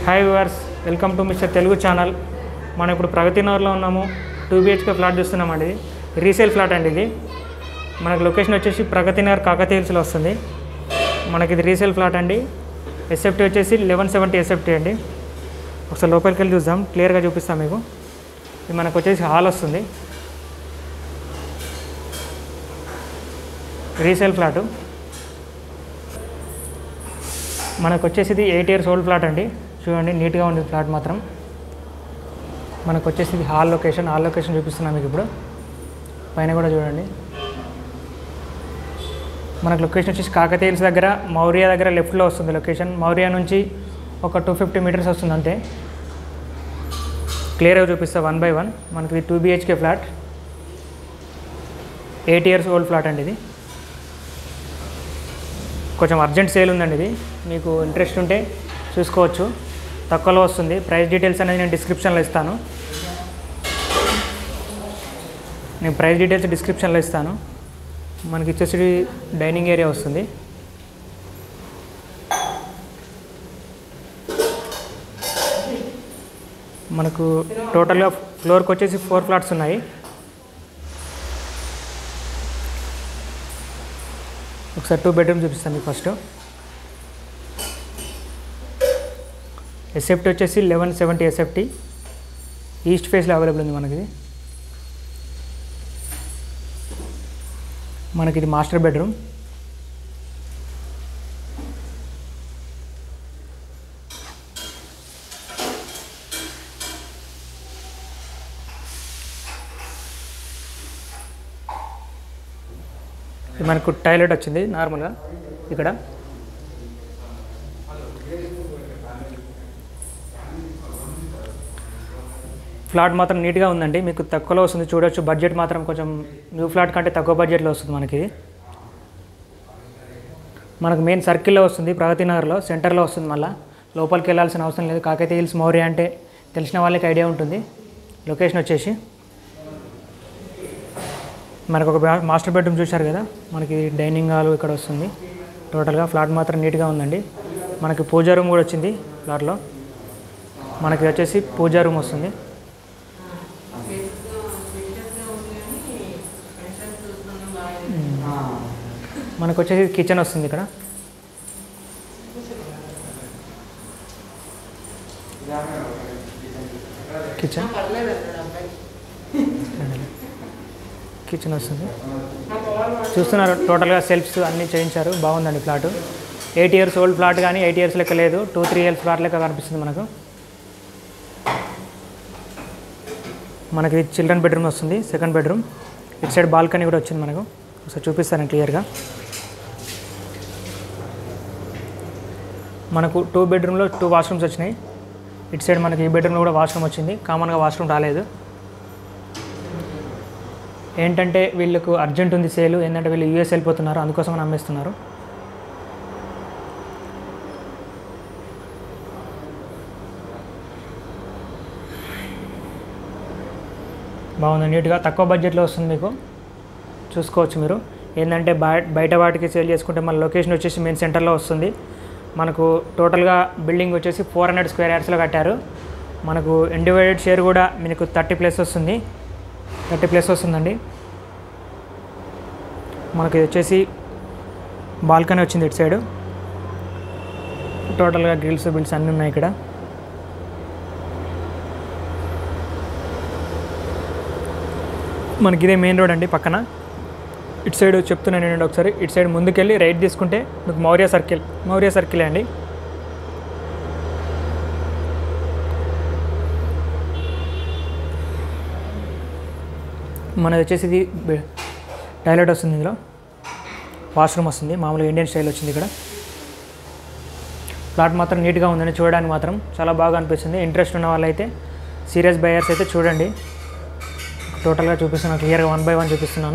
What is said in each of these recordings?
Hi viewers welcome to mister Telugu channel మనం ఇప్పుడు ప్రగతి నగర్లో ఉన్నాము టూ బిహెచ్కే ఫ్లాట్ చూస్తున్నామండి ఇది రీసేల్ ఫ్లాట్ అండి ఇది మనకు లొకేషన్ వచ్చేసి ప్రగతి నగర్ కాకతీయ హిల్స్లో వస్తుంది మనకి ఇది రీసేల్ ఫ్లాట్ అండి ఎస్ఎఫ్టీ వచ్చేసి లెవెన్ సెవెంటీ ఎస్ఎఫ్టీ అండి ఒకసారి లోపలికి వెళ్ళి చూద్దాం క్లియర్గా చూపిస్తాం మీకు ఇది మనకు వచ్చేసి హాల్ వస్తుంది రీసేల్ ఫ్లాటు మనకు వచ్చేసి ఇది ఎయిట్ ఇయర్స్ ఓల్డ్ ఫ్లాట్ అండి చూడండి నీట్గా ఉంది ఫ్లాట్ మాత్రం మనకు వచ్చేసి ఇది హాల్ లొకేషన్ హాల్ లొకేషన్ చూపిస్తున్నాం మీకు ఇప్పుడు పైన కూడా చూడండి మనకు లొకేషన్ వచ్చేసి కాకతీయ హిల్స్ దగ్గర మౌర్య దగ్గర లెఫ్ట్లో వస్తుంది లొకేషన్ మౌర్య నుంచి ఒక టూ ఫిఫ్టీ మీటర్స్ వస్తుంది అంతే క్లియర్గా చూపిస్తా వన్ బై వన్ మనకి ఇది two BHK flat eight years old flat అండి ఇది కొంచెం అర్జెంట్ సేల్ ఉందండి ఇది మీకు ఇంట్రెస్ట్ ఉంటే చూసుకోవచ్చు తక్కువలో వస్తుంది ప్రైస్ డీటెయిల్స్ అనేది నేను డిస్క్రిప్షన్లో ఇస్తాను నేను ప్రైస్ డీటెయిల్స్ డిస్క్రిప్షన్లో ఇస్తాను మనకి వచ్చేసి డైనింగ్ ఏరియా వస్తుంది మనకు టోటల్గా ఫ్లోర్కి వచ్చేసి ఫోర్ ఫ్లాట్స్ ఉన్నాయి ఒకసారి టూ బెడ్రూమ్ చూపిస్తాను మీకు ఫస్ట్ ఎస్ఎఫ్టీ వచ్చేసి లెవెన్ సెవెంటీ ఎస్ఎఫ్టీ ఈస్ట్ ఫేస్లో అవైలబుల్ ఉంది మనకి ఇది మనకి ఇది మాస్టర్ బెడ్రూమ్ ఇది మనకు టాయిలెట్ వచ్చింది నార్మల్గా ఇక్కడ ఫ్లాట్ మాత్రం నీట్గా ఉందండి మీకు తక్కువలో వస్తుంది చూడొచ్చు బడ్జెట్ మాత్రం కొంచెం న్యూ ఫ్లాట్ కంటే తక్కువ బడ్జెట్లో వస్తుంది మనకి ఇది మనకు మెయిన్ సర్కిల్లో వస్తుంది ప్రగతి నగర్లో సెంటర్లో వస్తుంది మళ్ళీ లోపలికి వెళ్ళాల్సిన అవసరం లేదు కాకతీయ హిల్స్ మౌర్య అంటే తెలిసిన వాళ్ళకి ఐడియా ఉంటుంది లొకేషన్ వచ్చేసి మనకు ఒక బా- మాస్టర్ బెడ్రూమ్ చూశారు కదా మనకి డైనింగ్ హాల్ ఇక్కడ వస్తుంది టోటల్గా ఫ్లాట్ మాత్రం నీట్గా ఉందండి మనకి పూజా రూమ్ కూడా వచ్చింది ఫ్లాట్లో మనకి వచ్చేసి పూజా రూమ్ వస్తుంది మనకు వచ్చేసి కిచెన్ వస్తుంది ఇక్కడ కిచెన్ కిచెన్ వస్తుంది చూస్తున్నారు టోటల్గా సెల్ఫ్స్ అన్నీ చేయించారు బాగుందండి flat eight years old flat కానీ ఎయిట్ ఇయర్స్ లెక్క లేదు టూ త్రీ ఇయర్స్ ఫ్లాట్ లెక్క కనిపిస్తుంది మనకు మనకి చిల్డ్రన్ బెడ్రూమ్ వస్తుంది సెకండ్ బెడ్రూమ్ ఇటు సైడ్ బాల్కనీ కూడా వచ్చింది మనకు ఒకసారి చూపిస్తాను క్లియర్గా మనకు టూ బెడ్రూమ్లో టూ వాష్రూమ్స్ వచ్చినాయి ఇటు సైడ్ మనకి ఈ బెడ్రూమ్లో కూడా వాష్రూమ్ వచ్చింది కామన్గా వాష్రూమ్ రాలేదు ఏంటంటే వీళ్ళకు అర్జెంట్ ఉంది సేల్ ఏంటంటే వీళ్ళు యూఎస్ వెళ్ళిపోతున్నారు అందుకోసం అమ్మేస్తున్నారు బాగుంది నీట్గా తక్కువ బడ్జెట్లో వస్తుంది మీకు చూసుకోవచ్చు మీరు ఏంటంటే బయ- బయట వాటికి సేల్ చేసుకుంటే మన లొకేషన్ వచ్చేసి మెయిన్ సెంటర్లో వస్తుంది మనకు టోటల్గా బిల్డింగ్ వచ్చేసి ఫోర్ హండ్రెడ్ స్క్వేర్ యార్డ్స్లో కట్టారు మనకు ఇండివైడెడ్ షేర్ కూడా మీకు థర్టీ ప్లస్ వస్తుంది థర్టీ ప్లస్ వస్తుందండి మనకి ఇది వచ్చేసి బాల్కనీ వచ్చింది ఇటు సైడు టోటల్గా గ్రిల్స్ బిల్స్ అన్నీ ఉన్నాయి ఇక్కడ మనకి ఇదే మెయిన్ రోడ్ అండి పక్కన ఇటు సైడ్ చెప్తున్నాను నేను ఒకసారి ఇటు సైడ్ ముందుకెళ్ళి రైట్ తీసుకుంటే మీకు మౌర్య సర్కిల్ మౌర్య సర్కిల్ అండి మనది వచ్చేసి ఇది బె- టాయిలెట్ వస్తుంది ఇందులో వాష్రూమ్ వస్తుంది మామూలుగా ఇండియన్ స్టైల్ వచ్చింది ఇక్కడ ప్లాట్ మాత్రం నీట్గా ఉందండి చూడడానికి మాత్రం చాలా బాగా అనిపిస్తుంది ఇంట్రెస్ట్ ఉన్న వాళ్ళైతే సీరియస్ బయర్స్ అయితే చూడండి టోటల్గా చూపిస్తున్నాను క్లియర్గా వన్ బై వన్ చూపిస్తున్నాను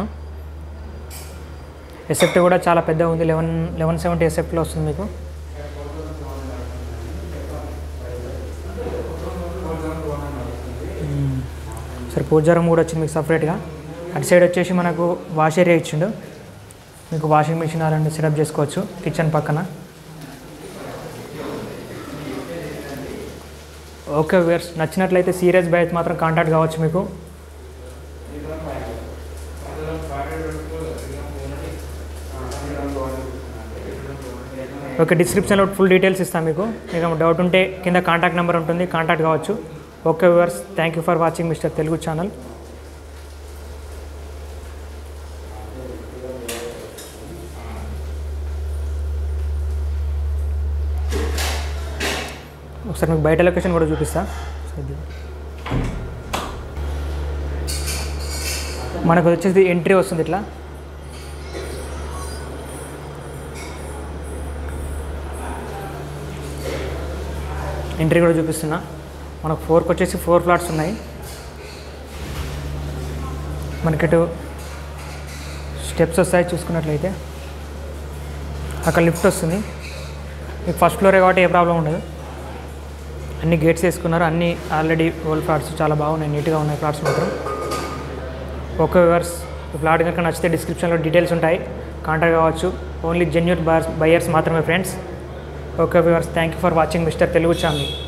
ఎసెప్ట్ కూడా చాలా పెద్దగా ఉంది లెవెన్ లెవెన్ సెవెంటీ ఎసెప్ట్లో వస్తుంది మీకు మ్మ్. సరే పూజా రూమ్ కూడా వచ్చింది మీకు సపరేట్గా అటు సైడ్ వచ్చేసి మనకు వాష్ ఏరియా ఇచ్చిండు మీకు వాషింగ్ మిషన్ అలాంటి సెటప్ చేసుకోవచ్చు కిచెన్ పక్కన ఓకే వ్యూవర్స్ నచ్చినట్లయితే సీరియస్ బై అయితే మాత్రం కాంటాక్ట్ కావచ్చు మీకు ఓకే డిస్క్రిప్షన్లో ఫుల్ డీటెయిల్స్ ఇస్తాను మీకు మీకు డౌట్ ఉంటే కింద కాంటాక్ట్ నెంబర్ ఉంటుంది కాంటాక్ట్ కావచ్చు okay viewers thank you for watching mister Telugu channel ఒకసారి మీకు బయట లొకేషన్ కూడా చూపిస్తా మనకు వచ్చేసి ఎంట్రీ వస్తుంది ఇట్లా ఎంట్రీ కూడా చూపిస్తున్నా మనకు ఫోర్కి వచ్చేసి ఫోర్ ఫ్లాట్స్ ఉన్నాయి మనకిటు స్టెప్స్ వస్తాయి చూసుకున్నట్లయితే అక్కడ లిఫ్ట్ వస్తుంది మీకు ఫస్ట్ ఫ్లోరే కాబట్టి ఏ ప్రాబ్లం ఉండదు అన్ని గేట్స్ వేసుకున్నారు అన్ని ఆల్రెడీ ఓల్డ్ ఫ్లాట్స్ చాలా బాగున్నాయి నీట్గా ఉన్నాయి ఫ్లాట్స్ మాత్రం ఓకే వివర్స్ ఈ ఫ్లాట్ కనుక నచ్చితే డిస్క్రిప్షన్లో డీటెయిల్స్ ఉంటాయి కాంటాక్ట్ కావచ్చు ఓన్లీ జెన్యూన్ బయర్స్ బయర్స్ మాత్రమే friends okay viewers thank you for watching mister Telugu channel